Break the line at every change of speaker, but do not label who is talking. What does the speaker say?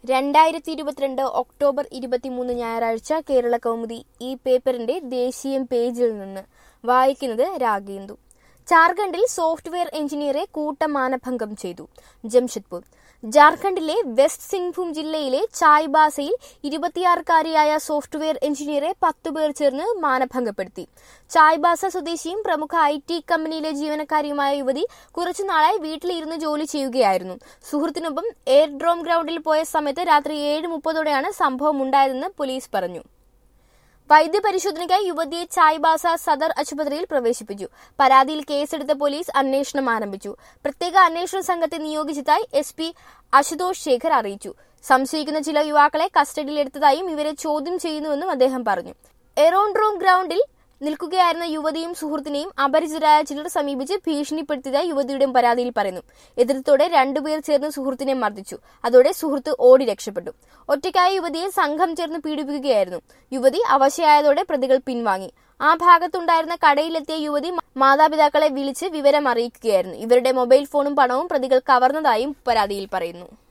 രണ്ടായിരത്തി ഇരുപത്തിരണ്ട് ഒക്ടോബർ ഇരുപത്തിമൂന്ന് ഞായറാഴ്ച കേരള കൗമുദി ഈ പേപ്പറിന്റെ ദേശീയം പേജിൽ നിന്ന് വായിക്കുന്നത് രാഗേന്ദു ജാർഖണ്ഡിൽ സോഫ്റ്റ്വെയർ എഞ്ചിനീയറെ കൂട്ടമാനഭംഗം ചെയ്തു ജംഷഡ്പൂർ ജാർഖണ്ഡിലെ വെസ്റ്റ് സിംഗ്ഭൂം ജില്ലയിലെ ചായ്ബാസയിൽ ഇരുപത്തിയാറുകാരിയായ സോഫ്റ്റ്വെയർ എഞ്ചിനീയറെ പത്തുപേർ ചേർന്ന് മാനഭംഗപ്പെടുത്തി ചായ്ബാസ സ്വദേശിയും പ്രമുഖ ഐ ടി കമ്പനിയിലെ ജീവനക്കാരിയുമായ യുവതി കുറച്ചുനാളായി വീട്ടിലിരുന്ന് ജോലി ചെയ്യുകയായിരുന്നു സുഹൃത്തിനൊപ്പം എയർഡ്രോം ഗ്രൗണ്ടിൽ പോയ സമയത്ത് രാത്രി ഏഴ് മുപ്പതോടെയാണ് സംഭവം ഉണ്ടായതെന്ന് പോലീസ് പറഞ്ഞു വൈദ്യപരിശോധനയ്ക്കായി യുവതിയെ ചായ്ബാസ സദർ ആശുപത്രിയിൽ പ്രവേശിപ്പിച്ചു പരാതിയിൽ കേസെടുത്ത പോലീസ് അന്വേഷണം ആരംഭിച്ചു പ്രത്യേക അന്വേഷണ സംഘത്തെ നിയോഗിച്ചതായി എസ് പി അശുതോഷ് ശേഖർ അറിയിച്ചു സംശയിക്കുന്ന ചില യുവാക്കളെ കസ്റ്റഡിയിലെടുത്തതായും ഇവരെ ചോദ്യം ചെയ്യുന്നുവെന്നും അദ്ദേഹം പറഞ്ഞു എറോൺഡ്രോം ഗ്രൗണ്ടിൽ നിൽക്കുകയായിരുന്ന യുവതിയും സുഹൃത്തിനെയും അപരിചിതരായ ചിലർ സമീപിച്ച് ഭീഷണിപ്പെടുത്തിയതായി യുവതിയുടെ പരാതിയിൽ പറയുന്നു എതിർത്തോടെ രണ്ടുപേർ ചേർന്ന് സുഹൃത്തിനെ മർദ്ദിച്ചു അതോടെ സുഹൃത്ത് ഓടി രക്ഷപ്പെട്ടു ഒറ്റയ്ക്കായ യുവതിയെ സംഘം ചേർന്ന് പീഡിപ്പിക്കുകയായിരുന്നു യുവതി അവശയായതോടെ പ്രതികൾ പിൻവാങ്ങി ആ ഭാഗത്തുണ്ടായിരുന്ന കടയിലെത്തിയ യുവതി മാതാപിതാക്കളെ വിളിച്ച് വിവരം അറിയിക്കുകയായിരുന്നു ഇവരുടെ മൊബൈൽ ഫോണും പണവും പ്രതികൾ കവർന്നതായും പരാതിയിൽ പറയുന്നു